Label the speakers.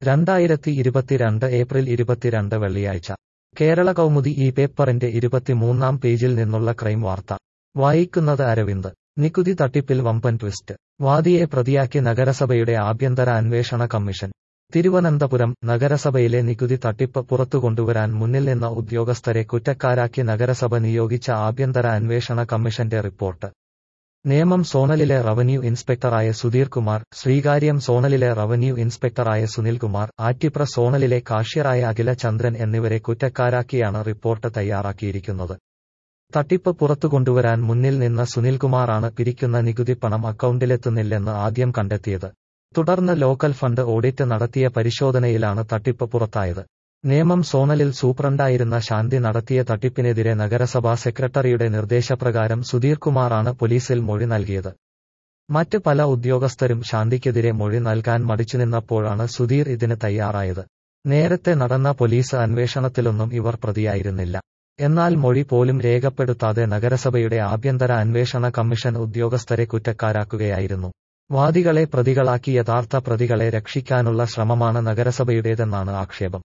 Speaker 1: രണ്ടായിരത്തി ഇരുപത്തിരണ്ട് ഏപ്രിൽ ഇരുപത്തിരണ്ട് വെള്ളിയാഴ്ച കേരള കൗമുദി ഈ പേപ്പറിന്റെ ഇരുപത്തിമൂന്നാം പേജിൽ നിന്നുള്ള ക്രൈം വാർത്ത വായിക്കുന്നത് അരവിന്ദ് നികുതി തട്ടിപ്പിൽ വമ്പൻ ട്വിസ്റ്റ് വാദിയെ പ്രതിയാക്കി നഗരസഭയുടെ ആഭ്യന്തര അന്വേഷണ കമ്മീഷൻ തിരുവനന്തപുരം നഗരസഭയിലെ നികുതി തട്ടിപ്പ് പുറത്തുകൊണ്ടുവരാൻ മുന്നിൽ നിന്ന ഉദ്യോഗസ്ഥരെ കുറ്റക്കാരാക്കി നഗരസഭ നിയോഗിച്ച ആഭ്യന്തര അന്വേഷണ കമ്മീഷന്റെ റിപ്പോർട്ട് നേമം സോണലിലെ റവന്യൂ ഇൻസ്പെക്ടറായ സുധീർ കുമാർ ശ്രീകാര്യം സോണലിലെ റവന്യൂ ഇൻസ്പെക്ടറായ സുനിൽകുമാർ ആറ്റിപ്ര സോണലിലെ കാഷ്യറായ അഖില ചന്ദ്രൻ എന്നിവരെ കുറ്റക്കാരാക്കിയാണ് റിപ്പോർട്ട് തയ്യാറാക്കിയിരിക്കുന്നത് തട്ടിപ്പ് പുറത്തുകൊണ്ടുവരാൻ മുന്നിൽ നിന്ന സുനിൽകുമാറാണ് പിരിക്കുന്ന നികുതി പണം അക്കൗണ്ടിലെത്തുന്നില്ലെന്ന് ആദ്യം കണ്ടെത്തിയത് തുടർന്ന് ലോക്കൽ ഫണ്ട് ഓഡിറ്റ് നടത്തിയ പരിശോധനയിലാണ് തട്ടിപ്പ് പുറത്തായത് നേമം സോണലിൽ സൂപ്രണ്ടായിരുന്ന ശാന്തി നടത്തിയ തട്ടിപ്പിനെതിരെ നഗരസഭാ സെക്രട്ടറിയുടെ നിർദ്ദേശപ്രകാരം സുധീർ കുമാറാണ് പോലീസിൽ മൊഴി നൽകിയത് മറ്റ് പല ഉദ്യോഗസ്ഥരും ശാന്തിക്കെതിരെ മൊഴി നൽകാൻ മടിച്ചുനിന്നപ്പോഴാണ് സുധീർ ഇതിന് തയ്യാറായത് നേരത്തെ നടന്ന പോലീസ് അന്വേഷണത്തിലൊന്നും ഇവർ പ്രതിയായിരുന്നില്ല എന്നാൽ മൊഴി പോലും രേഖപ്പെടുത്താതെ നഗരസഭയുടെ ആഭ്യന്തര അന്വേഷണ കമ്മീഷൻ ഉദ്യോഗസ്ഥരെ കുറ്റക്കാരാക്കുകയായിരുന്നു വാദികളെ പ്രതികളാക്കി യഥാർത്ഥ പ്രതികളെ രക്ഷിക്കാനുള്ള ശ്രമമാണ് നഗരസഭയുടേതെന്നാണ് ആക്ഷേപം